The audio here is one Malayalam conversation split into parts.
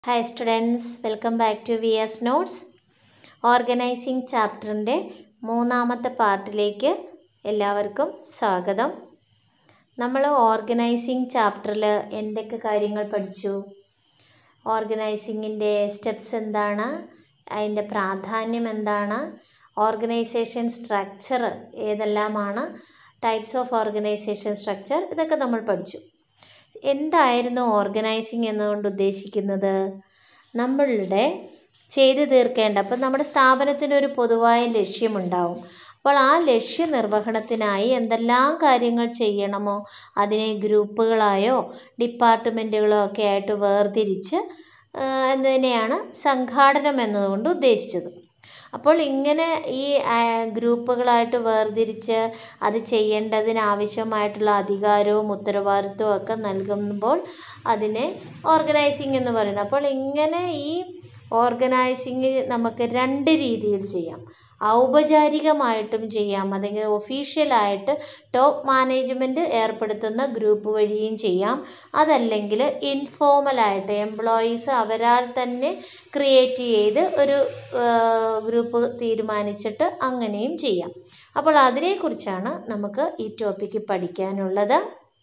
hi students welcome back to V S notes organising ചാപ്റ്ററിൻ്റെ മൂന്നാമത്തെ പാർട്ടിലേക്ക് എല്ലാവർക്കും സ്വാഗതം നമ്മൾ ഓർഗനൈസിങ് ചാപ്റ്ററിൽ എന്തൊക്കെ കാര്യങ്ങൾ പഠിച്ചു ഓർഗനൈസിങ്ങിൻ്റെ സ്റ്റെപ്സ് എന്താണ് അതിൻ്റെ പ്രാധാന്യം എന്താണ് ഓർഗനൈസേഷൻ സ്ട്രക്ചർ ഏതെല്ലാമാണ് ടൈപ്സ് ഓഫ് ഓർഗനൈസേഷൻ സ്ട്രക്ചർ ഇതൊക്കെ നമ്മൾ പഠിച്ചു എന്തായിരുന്നു ഓർഗനൈസിങ് എന്നുകൊണ്ട് ഉദ്ദേശിക്കുന്നത് നമ്മളുടെ ചെയ്തു തീർക്കേണ്ട അപ്പം നമ്മുടെ സ്ഥാപനത്തിന് ഒരു പൊതുവായ ലക്ഷ്യമുണ്ടാവും അപ്പോൾ ആ ലക്ഷ്യ നിർവഹണത്തിനായി എന്തെല്ലാം കാര്യങ്ങൾ ചെയ്യണമോ അതിനെ ഗ്രൂപ്പുകളായോ ഡിപ്പാർട്ട്മെൻറ്റുകളോ ഒക്കെ ആയിട്ട് വേർതിരിച്ച് എന്നതിനെയാണ് സംഘാടനം എന്നതുകൊണ്ട് ഉദ്ദേശിച്ചത് അപ്പോൾ ഇങ്ങനെ ഈ ഗ്രൂപ്പുകളായിട്ട് വേർതിരിച്ച് അത് ചെയ്യേണ്ടതിന് ആവശ്യമായിട്ടുള്ള അധികാരവും ഉത്തരവാദിത്വവും ഒക്കെ നൽകുമ്പോൾ അതിനെ ഓർഗനൈസിങ് എന്ന് പറയുന്നത് അപ്പോൾ ഇങ്ങനെ ഈ ഓർഗനൈസിങ് നമുക്ക് രണ്ട് രീതിയിൽ ചെയ്യാം ഔപചാരികമായിട്ടും ചെയ്യാം അല്ലെങ്കിൽ ഒഫീഷ്യലായിട്ട് ടോപ്പ് മാനേജ്മെൻറ്റ് ഏർപ്പെടുത്തുന്ന ഗ്രൂപ്പ് വഴിയും ചെയ്യാം അതല്ലെങ്കിൽ ഇൻഫോർമലായിട്ട് എംപ്ലോയീസ് അവരാൽ തന്നെ ക്രിയേറ്റ് ചെയ്ത് ഒരു ഗ്രൂപ്പ് തീരുമാനിച്ചിട്ട് അങ്ങനെയും ചെയ്യാം അപ്പോൾ അതിനെക്കുറിച്ചാണ് നമുക്ക് ഈ ടോപ്പിക്ക് പഠിക്കാനുള്ളത്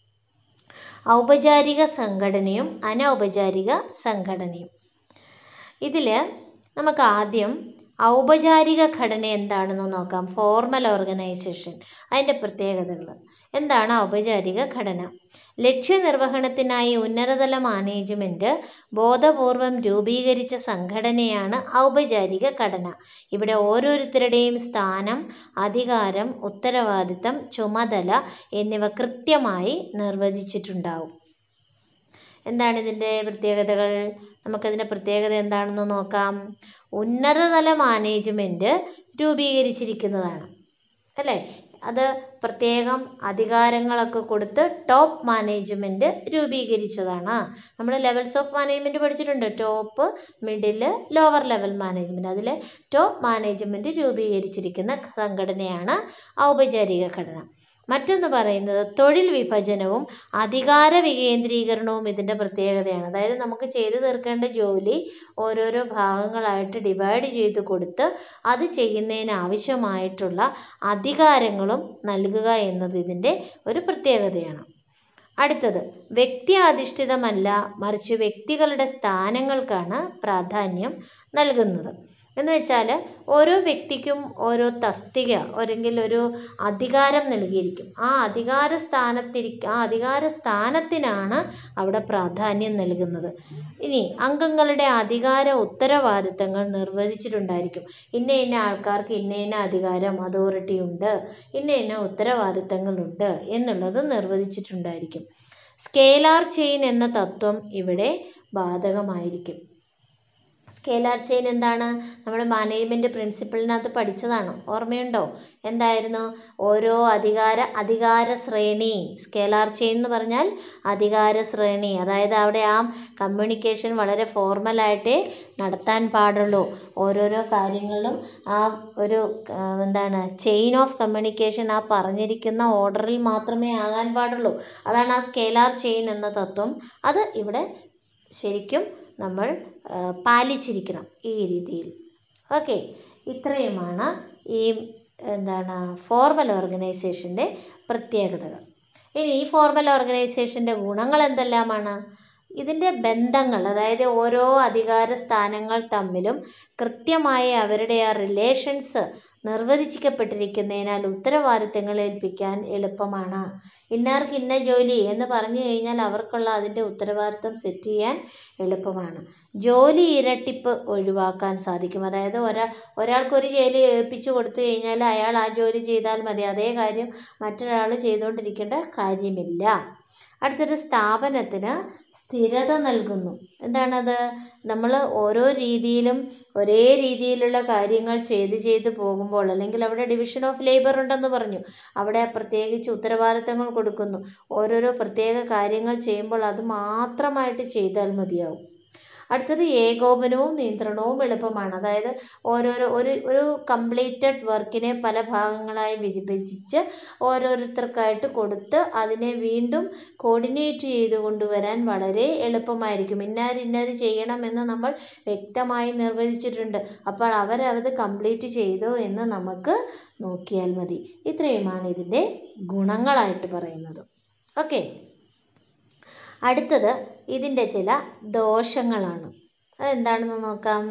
ഔപചാരിക സംഘടനയും അനൗപചാരിക സംഘടനയും ഇതിൽ നമുക്ക് ആദ്യം ഔപചാരിക ഘടന എന്താണെന്ന് നോക്കാം ഫോർമൽ ഓർഗനൈസേഷൻ അതിൻ്റെ പ്രത്യേകതകൾ എന്താണ് ഔപചാരിക ഘടന ലക്ഷ്യനിർവഹണത്തിനായി ഉന്നതതല മാനേജ്മെൻറ്റ് ബോധപൂർവം രൂപീകരിച്ച സംഘടനയാണ് ഔപചാരിക ഘടന ഇവിടെ ഓരോരുത്തരുടെയും സ്ഥാനം അധികാരം ഉത്തരവാദിത്തം ചുമതല എന്നിവ കൃത്യമായി നിർവചിച്ചിട്ടുണ്ടാവും എന്താണ് ഇതിൻ്റെ പ്രത്യേകതകൾ നമുക്കതിൻ്റെ പ്രത്യേകത എന്താണെന്ന് നോക്കാം ഉന്നതതല മാനേജ്മെൻറ്റ് രൂപീകരിച്ചിരിക്കുന്നതാണ് അല്ലേ അത് പ്രത്യേകം അധികാരങ്ങളൊക്കെ കൊടുത്ത് ടോപ്പ് മാനേജ്മെൻറ്റ് രൂപീകരിച്ചതാണ് നമ്മൾ ലെവൽസ് ഓഫ് മാനേജ്മെൻറ്റ് പഠിച്ചിട്ടുണ്ട് top middle lower level management അതിൽ ടോപ്പ് മാനേജ്മെൻറ്റ് രൂപീകരിച്ചിരിക്കുന്ന സംഘടനയാണ് ഔപചാരിക ഘടന മറ്റൊന്ന് പറയുന്നത് തൊഴിൽ വിഭജനവും അധികാര വികേന്ദ്രീകരണവും ഇതിൻ്റെ പ്രത്യേകതയാണ് അതായത് നമുക്ക് ചെയ്തു തീർക്കേണ്ട ജോലി ഓരോരോ ഭാഗങ്ങളായിട്ട് ഡിവൈഡ് ചെയ്ത് കൊടുത്ത് അത് ചെയ്യുന്നതിന് ആവശ്യമായിട്ടുള്ള അധികാരങ്ങളും നൽകുക എന്നത് ഇതിൻ്റെ ഒരു പ്രത്യേകതയാണ് അടുത്തത് വ്യക്തി അധിഷ്ഠിതമല്ല മറിച്ച് വ്യക്തികളുടെ സ്ഥാനങ്ങൾക്കാണ് പ്രാധാന്യം നൽകുന്നത് എന്ന് വെച്ചാൽ ഓരോ വ്യക്തിക്കും ഓരോ തസ്തിക അല്ലെങ്കിൽ ഒരു അധികാരം നൽകിയിരിക്കും ആ അധികാര സ്ഥാനത്തിരി ആ അധികാര സ്ഥാനത്തിനാണ് അവിടെ പ്രാധാന്യം നൽകുന്നത് ഇനി അംഗങ്ങളുടെ അധികാര ഉത്തരവാദിത്തങ്ങൾ നിർവചിച്ചിട്ടുണ്ടായിരിക്കും ഇന്ന ഇന്ന ആൾക്കാർക്ക് ഇന്ന ഇന്ന അധികാരം അതോറിറ്റി ഉണ്ട് ഇന്ന ഇന്ന ഉത്തരവാദിത്തങ്ങളുണ്ട് എന്നുള്ളത് നിർവചിച്ചിട്ടുണ്ടായിരിക്കും സ്കേലാർ ചെയിൻ എന്ന തത്വം ഇവിടെ ബാധകമായിരിക്കും സ്കേലാർ ചെയിൻ എന്താണ് നമ്മൾ മാനേജ്മെൻറ്റ് പ്രിൻസിപ്പിളിനകത്ത് പഠിച്ചതാണ് ഓർമ്മയുണ്ടോ എന്തായിരുന്നു ഓരോ അധികാര അധികാര ശ്രേണി സ്കേലാർ ചെയിൻ എന്ന് പറഞ്ഞാൽ അധികാര ശ്രേണി അതായത് അവിടെ ആ കമ്മ്യൂണിക്കേഷൻ വളരെ ഫോർമലായിട്ടേ നടത്താൻ പാടുള്ളൂ ഓരോരോ കാര്യങ്ങളും ആ ഒരു എന്താണ് ചെയിൻ ഓഫ് കമ്മ്യൂണിക്കേഷൻ ആ പറഞ്ഞിരിക്കുന്ന ഓർഡറിൽ മാത്രമേ ആകാൻ പാടുള്ളൂ അതാണ് ആ സ്കേലാർ ചെയിൻ എന്ന തത്വം അത് ഇവിടെ ശരിക്കും നമ്മൾ പാലിച്ചിരിക്കണം ഈ രീതിയിൽ ഓക്കെ ഇത്രയുമാണ് ഈ എന്താണ് ഫോർമൽ ഓർഗനൈസേഷൻ്റെ പ്രത്യേകതകൾ ഇനി ഈ ഫോർമൽ ഓർഗനൈസേഷൻ്റെ ഗുണങ്ങൾ എന്തെല്ലാമാണ് ഇതിൻ്റെ ബന്ധങ്ങൾ അതായത് ഓരോ അധികാര സ്ഥാനങ്ങൾ തമ്മിലും കൃത്യമായി അവരുടെ ആ റിലേഷൻസ് നിർവചിക്കപ്പെട്ടിരിക്കുന്നതിനാൽ ഉത്തരവാദിത്തങ്ങൾ ഏൽപ്പിക്കാൻ എളുപ്പമാണ് ഇന്നാർക്ക് ഇന്ന ജോലി എന്ന് പറഞ്ഞു കഴിഞ്ഞാൽ അവർക്കുള്ള അതിൻ്റെ ഉത്തരവാദിത്തം സെറ്റ് ചെയ്യാൻ എളുപ്പമാണ് ജോലി ഇരട്ടിപ്പ് ഒഴിവാക്കാൻ സാധിക്കും അതായത് ഒരാ ഒരാൾക്കൊരു ജോലി ഏൽപ്പിച്ചു കൊടുത്തു കഴിഞ്ഞാൽ അയാൾ ആ ജോലി ചെയ്താൽ മതി അതേ കാര്യം മറ്റൊരാൾ ചെയ്തുകൊണ്ടിരിക്കേണ്ട കാര്യമില്ല അടുത്തൊരു സ്ഥാപനത്തിന് സ്ഥിരത നൽകുന്നു എന്താണത് നമ്മൾ ഓരോ രീതിയിലും ഒരേ രീതിയിലുള്ള കാര്യങ്ങൾ ചെയ്ത് ചെയ്ത് പോകുമ്പോൾ അല്ലെങ്കിൽ അവിടെ ഡിവിഷൻ ഓഫ് ലേബർ ഉണ്ടെന്ന് പറഞ്ഞു അവിടെ പ്രത്യേകിച്ച് ഉത്തരവാദിത്തങ്ങൾ കൊടുക്കുന്നു ഓരോരോ പ്രത്യേക കാര്യങ്ങൾ ചെയ്യുമ്പോൾ അത് മാത്രമായിട്ട് ചെയ്താൽ മതിയാവും അടുത്തത് ഏകോപനവും നിയന്ത്രണവും എളുപ്പമാണ് അതായത് ഓരോരോ ഒരു ഒരു കംപ്ലീറ്റഡ് വർക്കിനെ പല ഭാഗങ്ങളായി വിഭജിച്ച് ഓരോരുത്തർക്കായിട്ട് കൊടുത്ത് അതിനെ വീണ്ടും കോർഡിനേറ്റ് ചെയ്ത് കൊണ്ടുവരാൻ വളരെ എളുപ്പമായിരിക്കും ഇന്നാര് ഇന്നത് ചെയ്യണമെന്ന് നമ്മൾ വ്യക്തമായി നിർവചിച്ചിട്ടുണ്ട് അപ്പോൾ അവരത് കംപ്ലീറ്റ് ചെയ്തോ എന്ന് നമുക്ക് നോക്കിയാൽ മതി ഇത്രയുമാണ് ഇതിൻ്റെ ഗുണങ്ങളായിട്ട് പറയുന്നത് ഓക്കെ അടുത്തത് ഇതിൻ്റെ ചില ദോഷങ്ങളാണ് അതെന്താണെന്ന് നോക്കാം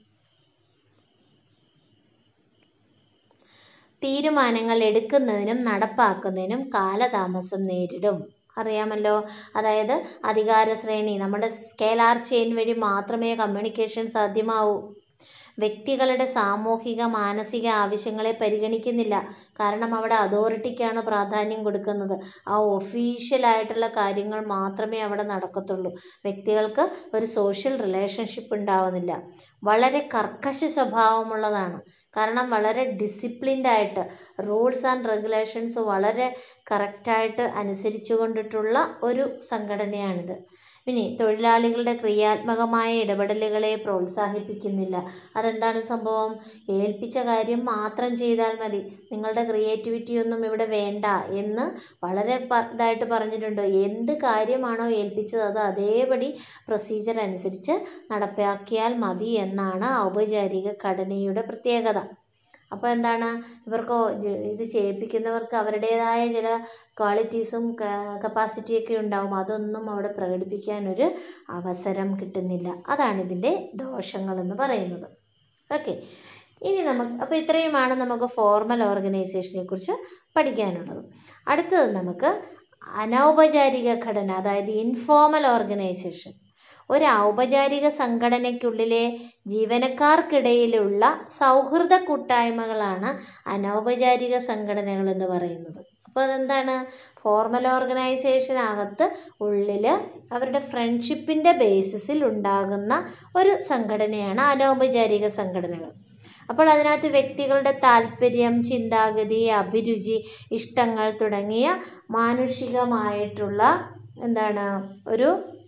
തീരുമാനങ്ങൾ എടുക്കുന്നതിനും നടപ്പാക്കുന്നതിനും കാലതാമസം നേരിടും അറിയാമല്ലോ അതായത് അധികാര ശ്രേണി നമ്മുടെ സ്കേലാർ ചെയിൻ വഴി മാത്രമേ കമ്മ്യൂണിക്കേഷൻ സാധ്യമാവൂ വ്യക്തികളുടെ സാമൂഹിക മാനസിക ആവശ്യങ്ങളെ പരിഗണിക്കുന്നില്ല കാരണം അവിടെ അതോറിറ്റിക്കാണ് പ്രാധാന്യം കൊടുക്കുന്നത് ആ ഒഫീഷ്യലായിട്ടുള്ള കാര്യങ്ങൾ മാത്രമേ അവിടെ നടക്കത്തുള്ളൂ വ്യക്തികൾക്ക് ഒരു സോഷ്യൽ റിലേഷൻഷിപ്പ് ഉണ്ടാവുന്നില്ല വളരെ കർക്കശ സ്വഭാവമുള്ളതാണ് കാരണം വളരെ ഡിസിപ്ലിൻഡ് ആയിട്ട് റൂൾസ് ആൻഡ് റെഗുലേഷൻസ് വളരെ കറക്റ്റായിട്ട് അനുസരിച്ചു കൊണ്ടിട്ടുള്ള ഒരു സംഘടനയാണിത് ഇനി തൊഴിലാളികളുടെ ക്രിയാത്മകമായ ഇടപെടലുകളെ പ്രോത്സാഹിപ്പിക്കുന്നില്ല അതെന്താണ് സംഭവം ഏൽപ്പിച്ച കാര്യം മാത്രം ചെയ്താൽ മതി നിങ്ങളുടെ ക്രിയേറ്റിവിറ്റി ഒന്നും ഇവിടെ വേണ്ട എന്ന് വളരെ പ- ഇതായിട്ട് പറഞ്ഞിട്ടുണ്ട് എന്ത് കാര്യമാണോ ഏൽപ്പിച്ചത് അത് അതേപടി പ്രൊസീജിയർ അനുസരിച്ച് നടപ്പാക്കിയാൽ മതി എന്നാണ് ഔപചാരിക ഘടനയുടെ പ്രത്യേകത അപ്പോൾ എന്താണ് ഇവർക്ക് ജ- ഇത് ചെയ്യിപ്പിക്കുന്നവർക്ക് അവരുടേതായ ചില ക്വാളിറ്റീസും കപ്പാസിറ്റിയൊക്കെ ഉണ്ടാവും അതൊന്നും അവിടെ പ്രകടിപ്പിക്കാനൊരു അവസരം കിട്ടുന്നില്ല അതാണ് ഇതിൻ്റെ ദോഷങ്ങളെന്ന് പറയുന്നത് ഓക്കെ ഇനി നമുക്ക് അപ്പോൾ ഇത്രയുമാണ് നമുക്ക് ഫോർമൽ ഓർഗനൈസേഷനെ കുറിച്ച് പഠിക്കാനുള്ളത് അടുത്തത് നമുക്ക് അനൗപചാരിക ഘടന അതായത് ഇൻഫോർമൽ ഓർഗനൈസേഷൻ ഒരു ഔപചാരിക സംഘടനയ്ക്കുള്ളിലെ ജീവനക്കാർക്കിടയിലുള്ള സൗഹൃദ കൂട്ടായ്മകളാണ് അനൗപചാരിക സംഘടനകൾ എന്ന് പറയുന്നത് അപ്പോൾ അതെന്താണ് ഫോർമൽ ഓർഗനൈസേഷനകത്ത് ഉള്ളിൽ അവരുടെ ഫ്രണ്ട്ഷിപ്പിൻ്റെ ബേസിസിൽ ഉണ്ടാകുന്ന ഒരു സംഘടനയാണ് അനൗപചാരിക സംഘടനകൾ അപ്പോൾ അതിനകത്ത് വ്യക്തികളുടെ താല്പര്യം ചിന്താഗതി അഭിരുചി ഇഷ്ടങ്ങൾ തുടങ്ങിയ മാനുഷികമായിട്ടുള്ള എന്താണ് ഒരു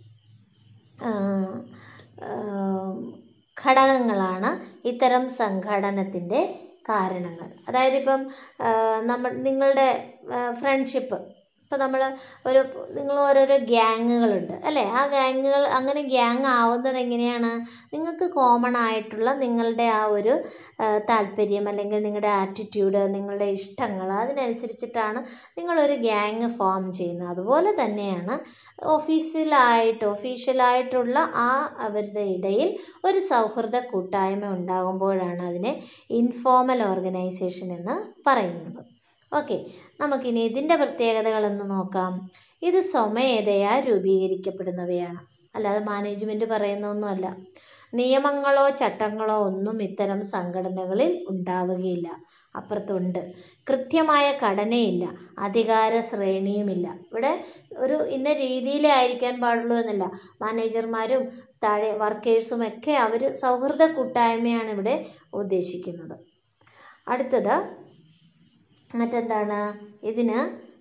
ആ, ആ, ഘടകങ്ങളാണ് ഇത്തരം സംഘടനത്തിൻ്റെ കാരണങ്ങൾ അതായത് ഇപ്പം ആ, നമ്മൾ നിങ്ങളുടെ ഫ്രണ്ട്ഷിപ്പ് ഇപ്പം നമ്മൾ ഒരു നിങ്ങൾ ഓരോരോ ഗ്യാങ്ങുകളുണ്ട് അല്ലേ ആ ഗ്യാങ്ങുകൾ അങ്ങനെ ഗ്യാങ് ആവുന്നത് എങ്ങനെയാണ് നിങ്ങൾക്ക് കോമൺ ആയിട്ടുള്ള നിങ്ങളുടെ ആ ഒരു ആ, താല്പര്യം അല്ലെങ്കിൽ നിങ്ങളുടെ ആറ്റിറ്റ്യൂഡ് നിങ്ങളുടെ ഇഷ്ടങ്ങൾ അതിനനുസരിച്ചിട്ടാണ് നിങ്ങളൊരു ഗ്യാങ് ഫോം ചെയ്യുന്നത് അതുപോലെ തന്നെയാണ് ഓഫീസിലായിട്ട് ഒഫീഷ്യലായിട്ടുള്ള ആ അവരുടെ ഇടയിൽ ഒരു സൗഹൃദ കൂട്ടായ്മ ഉണ്ടാകുമ്പോഴാണ് അതിനെ ഇൻഫോർമൽ ഓർഗനൈസേഷൻ എന്ന് പറയുന്നത് ഓക്കെ നമുക്കിനി ഇതിൻ്റെ പ്രത്യേകതകളെന്ന് നോക്കാം ഇത് സ്വമേധയാ രൂപീകരിക്കപ്പെടുന്നവയാണ് അല്ലാതെ മാനേജ്മെൻറ്റ് പറയുന്നൊന്നുമല്ല നിയമങ്ങളോ ചട്ടങ്ങളോ ഒന്നും ഇത്തരം സംഘടനകളിൽ ഉണ്ടാവുകയില്ല അപ്പുറത്തുണ്ട് കൃത്യമായ ഘടനയില്ല അധികാര ശ്രേണിയുമില്ല ഇവിടെ ഒരു ഇന്ന രീതിയിലേ ആയിരിക്കാൻ പാടുള്ളൂ എന്നല്ല മാനേജർമാരും താഴെ വർക്കേഴ്സും ഒക്കെ അവർ സൗഹൃദ കൂട്ടായ്മയാണ് ഇവിടെ ഉദ്ദേശിക്കുന്നത് അടുത്തത് മറ്റെന്താണ് ഇതിന്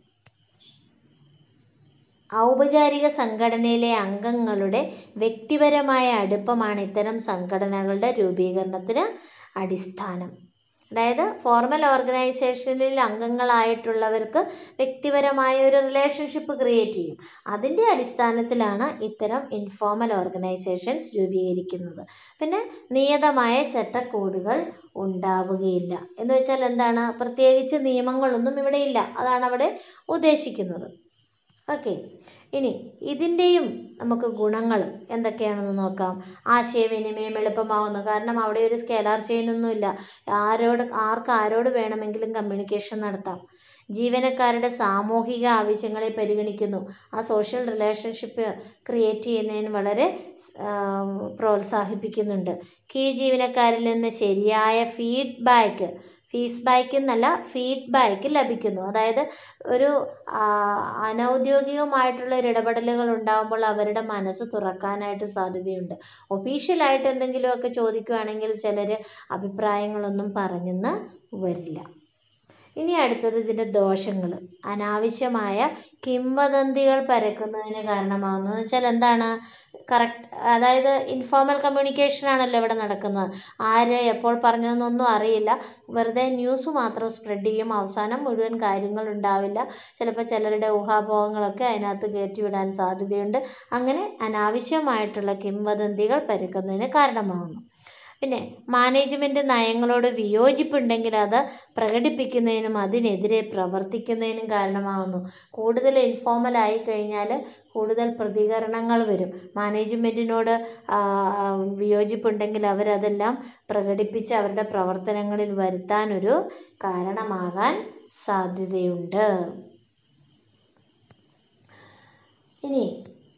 ഔപചാരിക സംഘടനയിലെ അംഗങ്ങളുടെ വ്യക്തിപരമായ അടുപ്പമാണ് ഇത്തരം സംഘടനകളുടെ രൂപീകരണത്തിന് അടിസ്ഥാനം അതായത് ഫോർമൽ ഓർഗനൈസേഷനിൽ അംഗങ്ങളായിട്ടുള്ളവർക്ക് വ്യക്തിപരമായ ഒരു റിലേഷൻഷിപ്പ് ക്രിയേറ്റ് ചെയ്യും അതിൻ്റെ അടിസ്ഥാനത്തിലാണ് ഇത്തരം ഇൻഫോർമൽ ഓർഗനൈസേഷൻസ് രൂപീകരിക്കുന്നത് പിന്നെ നിയതമായ ചട്ടക്കൂടുകൾ ഉണ്ടാവുകയില്ല എന്ന് വെച്ചാൽ എന്താണ് പ്രത്യേകിച്ച് നിയമങ്ങളൊന്നും ഇവിടെ ഇല്ല അതാണ് അവിടെ ഉദ്ദേശിക്കുന്നത് ഓക്കെ ഇനി ഇതിൻ്റെയും നമുക്ക് ഗുണങ്ങൾ എന്തൊക്കെയാണെന്ന് നോക്കാം ആശയവിനിമയം എളുപ്പമാവുന്നു കാരണം അവിടെ ഒരു സ്കേലാർ ചെയിനൊന്നുമില്ല ആരോട് ആർക്ക് ആരോട് വേണമെങ്കിലും കമ്മ്യൂണിക്കേഷൻ നടത്താം ജീവനക്കാരുടെ സാമൂഹിക ആവശ്യങ്ങളെ പരിഗണിക്കുന്നു ആ സോഷ്യൽ റിലേഷൻഷിപ്പ് ക്രിയേറ്റ് ചെയ്യുന്നതിന് വളരെ ആ, പ്രോത്സാഹിപ്പിക്കുന്നുണ്ട് കീഴ് ജീവനക്കാരിൽ നിന്ന് ശരിയായ ഫീഡ്ബാക്ക് ഫീഡ്ബാക്ക് എന്നല്ല ഫീഡ്ബാക്ക് ലഭിക്കുന്നു അതായത് ഒരു ആ, അനൗദ്യോഗികമായിട്ടുള്ള ഒരു ഇടപെടലുകൾ ഉണ്ടാകുമ്പോൾ അവരുടെ മനസ്സ് തുറക്കാനായിട്ട് സാധ്യതയുണ്ട് ഒഫീഷ്യലായിട്ട് എന്തെങ്കിലുമൊക്കെ ചോദിക്കുകയാണെങ്കിൽ ചിലർ അഭിപ്രായങ്ങളൊന്നും പറഞ്ഞെന്ന് വരില്ല ഇനി അടുത്തത് ഇതിൻ്റെ ദോഷങ്ങൾ അനാവശ്യമായ കിംവദന്തികൾ പരക്കുന്നതിന് കാരണമാകുന്നു എന്ന് വെച്ചാൽ എന്താണ് കറക്റ്റ് അതായത് ഇൻഫോർമൽ കമ്മ്യൂണിക്കേഷൻ ആണല്ലോ ഇവിടെ നടക്കുന്നത് ആര് എപ്പോൾ പറഞ്ഞതെന്നൊന്നും അറിയില്ല വെറുതെ ന്യൂസ് മാത്രം സ്പ്രെഡ് ചെയ്യും അവസാനം മുഴുവൻ കാര്യങ്ങൾ ഉണ്ടാവില്ല ചിലപ്പോൾ ചിലരുടെ ഊഹാപോഹങ്ങളൊക്കെ അതിനകത്ത് കയറ്റിവിടാൻ സാധ്യതയുണ്ട് അങ്ങനെ അനാവശ്യമായിട്ടുള്ള കിംവദന്തികൾ പരക്കുന്നതിന് കാരണമാകുന്നു പിന്നെ മാനേജ്മെൻറ്റ് നയങ്ങളോട് വിയോജിപ്പുണ്ടെങ്കിൽ അത് പ്രകടിപ്പിക്കുന്നതിനും അതിനെതിരെ പ്രവർത്തിക്കുന്നതിനും കാരണമാകുന്നു കൂടുതൽ ഇൻഫോർമൽ ആയി കഴിഞ്ഞാൽ കൂടുതൽ പ്രതികരണങ്ങൾ വരും മാനേജ്മെൻറ്റിനോട് വിയോജിപ്പുണ്ടെങ്കിൽ അവരതെല്ലാം പ്രകടിപ്പിച്ച് അവരുടെ പ്രവർത്തനങ്ങളിൽ വരുത്താനൊരു കാരണമാകാൻ സാധ്യതയുണ്ട് ഇനി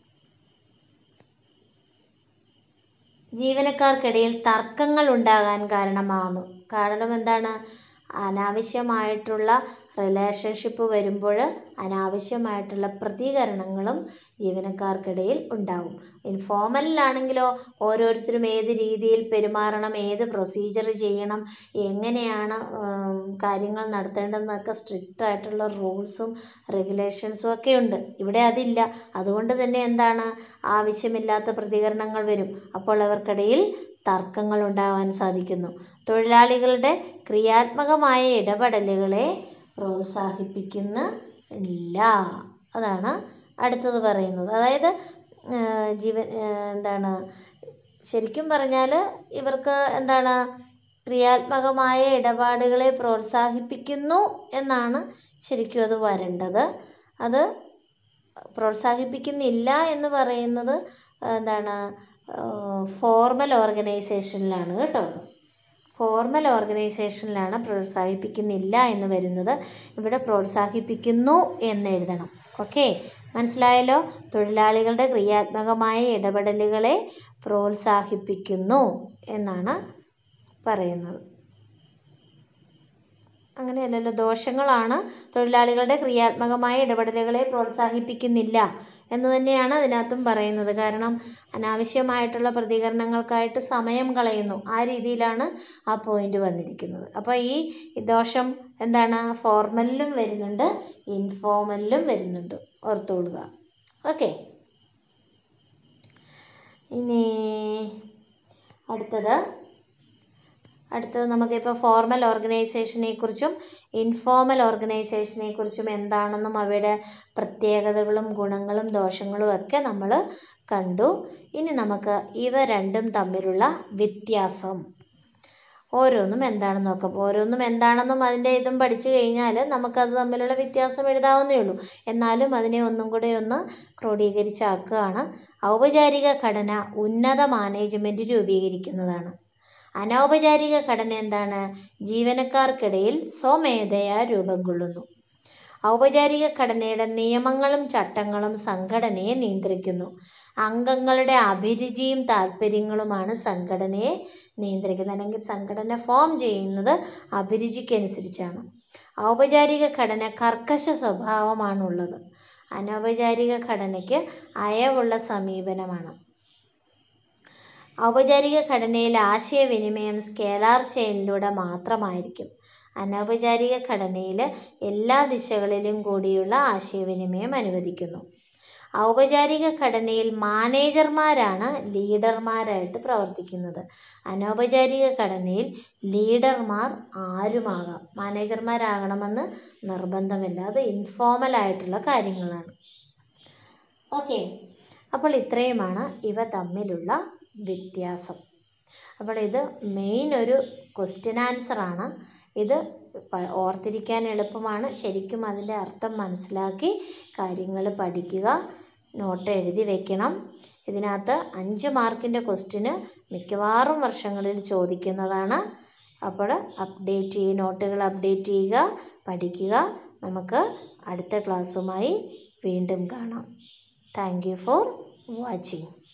ജീവനക്കാർക്കിടയിൽ തർക്കങ്ങൾ ഉണ്ടാകാൻ കാരണമാകുന്നു കാരണം എന്താണ് അനാവശ്യമായിട്ടുള്ള റിലേഷൻഷിപ്പ് വരുമ്പോൾ അനാവശ്യമായിട്ടുള്ള പ്രതികരണങ്ങളും ജീവനക്കാർക്കിടയിൽ ഉണ്ടാവും ഇൻഫോർമലിലാണെങ്കിലോ ഓരോരുത്തരും ഏത് രീതിയിൽ പെരുമാറണം ഏത് പ്രൊസീജിയർ ചെയ്യണം എങ്ങനെയാണ് ഉം, കാര്യങ്ങൾ നടത്തേണ്ടതെന്നൊക്കെ സ്ട്രിക്റ്റ് ആയിട്ടുള്ള റൂൾസും റെഗുലേഷൻസും ഒക്കെ ഉണ്ട് ഇവിടെ അതില്ല അതുകൊണ്ട് തന്നെ എന്താണ് ആവശ്യമില്ലാത്ത പ്രതികരണങ്ങൾ വരും അപ്പോൾ അവർക്കിടയിൽ തർക്കങ്ങൾ ഉണ്ടാകാൻ സാധിക്കുന്നു തൊഴിലാളികളുടെ ക്രിയാത്മകമായ ഇടപെടലുകളെ പ്രോത്സാഹിപ്പിക്കുന്നില്ല അതാണ് അടുത്തത് പറയുന്നത് അതായത് ആ, ജീവൻ ആ, എന്താണ് ശരിക്കും പറഞ്ഞാൽ ഇവർക്ക് എന്താണ് ക്രിയാത്മകമായ ഇടപാടുകളെ പ്രോത്സാഹിപ്പിക്കുന്നു എന്നാണ് ശരിക്കും അത് വരേണ്ടത് അത് പ്രോത്സാഹിപ്പിക്കുന്നില്ല എന്ന് പറയുന്നത് എന്താണ് ഫോർമൽ ഓർഗനൈസേഷനിലാണ് കേട്ടോ ഫോർമൽ ഓർഗനൈസേഷനിലാണ് പ്രോത്സാഹിപ്പിക്കുന്നില്ല എന്ന് വരുന്നത് ഇവിടെ പ്രോത്സാഹിപ്പിക്കുന്നു എന്ന് എഴുതണം ഓക്കെ മനസ്സിലായല്ലോ തൊഴിലാളികളുടെ ക്രിയാത്മകമായ ഇടപെടലുകളെ പ്രോത്സാഹിപ്പിക്കുന്നു എന്നാണ് പറയുന്നത് അങ്ങനെയല്ലല്ലോ ദോഷങ്ങളാണ് തൊഴിലാളികളുടെ ക്രിയാത്മകമായ ഇടപെടലുകളെ പ്രോത്സാഹിപ്പിക്കുന്നില്ല എന്ന് തന്നെയാണ് അതിനകത്തും പറയുന്നത് കാരണം അനാവശ്യമായിട്ടുള്ള പ്രതികരണങ്ങൾക്കായിട്ട് സമയം കളയുന്നു ആ രീതിയിലാണ് ആ പോയിന്റ് വന്നിരിക്കുന്നത് അപ്പോൾ ഈ ദോഷം എന്താണ് ഫോർമലിലും വരുന്നുണ്ട് ഇൻഫോർമലിലും വരുന്നുണ്ട് ഓർത്തുകൊള്ളുക ഓക്കെ ഇനി അടുത്തത് അടുത്തത് നമുക്കിപ്പോൾ ഫോർമൽ ഓർഗനൈസേഷനെ കുറിച്ചും ഇൻഫോർമൽ ഓർഗനൈസേഷനെ കുറിച്ചും എന്താണെന്നും അവയുടെ പ്രത്യേകതകളും ഗുണങ്ങളും ദോഷങ്ങളും ഒക്കെ നമ്മൾ കണ്ടു ഇനി നമുക്ക് ഇവ രണ്ടും തമ്മിലുള്ള വ്യത്യാസം ഓരോന്നും എന്താണെന്ന് നോക്കാം ഓരോന്നും എന്താണെന്നും അതിൻ്റെ ഇതും പഠിച്ചു കഴിഞ്ഞാൽ നമുക്കത് തമ്മിലുള്ള വ്യത്യാസം എഴുതാവുന്നേ ഉള്ളൂ എന്നാലും അതിനെ ഒന്നും കൂടെ ഒന്ന് ക്രോഡീകരിച്ചാക്കുകയാണ് ഔപചാരിക ഘടന ഉന്നത മാനേജ്മെൻറ്റ് രൂപീകരിക്കുന്നതാണ് അനൗപചാരിക ഘടന എന്താണ് ജീവനക്കാർക്കിടയിൽ സ്വമേധയാ രൂപം കൊള്ളുന്നു ഔപചാരിക ഘടനയുടെ നിയമങ്ങളും ചട്ടങ്ങളും സംഘടനയെ നിയന്ത്രിക്കുന്നു അംഗങ്ങളുടെ അഭിരുചിയും താല്പര്യങ്ങളുമാണ് സംഘടനയെ നിയന്ത്രിക്കുന്നത് അല്ലെങ്കിൽ സംഘടന ഫോം ചെയ്യുന്നത് അഭിരുചിക്കനുസരിച്ചാണ് ഔപചാരിക ഘടന കർക്കശ സ്വഭാവമാണുള്ളത് അനൗപചാരിക ഘടനയ്ക്ക് അയവുള്ള സമീപനമാണ് ഔപചാരിക ഘടനയിൽ ആശയവിനിമയം സ്കേലാർ ചെയിനിലൂടെ മാത്രമായിരിക്കും അനൗപചാരിക ഘടനയിൽ എല്ലാ ദിശകളിലും കൂടിയുള്ള ആശയവിനിമയം അനുവദിക്കുന്നു ഔപചാരിക ഘടനയിൽ മാനേജർമാരാണ് ലീഡർമാരായിട്ട് പ്രവർത്തിക്കുന്നത് അനൗപചാരിക ഘടനയിൽ ലീഡർമാർ ആരുമാകാം മാനേജർമാരാകണമെന്ന് നിർബന്ധമില്ല അത് ഇൻഫോർമൽ ആയിട്ടുള്ള കാര്യങ്ങളാണ് ഓക്കെ അപ്പോൾ ഇത്രയുമാണ് ഇവ തമ്മിലുള്ള വ്യത്യാസം അപ്പോൾ ഇത് മെയിൻ ഒരു ക്വസ്റ്റ്യൻ ആൻസർ ആണ് ഇത് പ- ഓർത്തിരിക്കാൻ എളുപ്പമാണ് ശരിക്കും അതിൻ്റെ അർത്ഥം മനസ്സിലാക്കി കാര്യങ്ങൾ പഠിക്കുക നോട്ട് എഴുതി വെക്കണം ഇതിനകത്ത് അഞ്ച് മാർക്കിൻ്റെ ക്വസ്റ്റ്യന് മിക്കവാറും വർഷങ്ങളിൽ ചോദിക്കുന്നതാണ് അപ്പോൾ അപ്ഡേറ്റ് ചെയ്യുക നോട്ടുകൾ അപ്ഡേറ്റ് ചെയ്യുക പഠിക്കുക നമുക്ക് അടുത്ത ക്ലാസ്സുമായി വീണ്ടും കാണാം താങ്ക് യു ഫോർ വാച്ചിങ്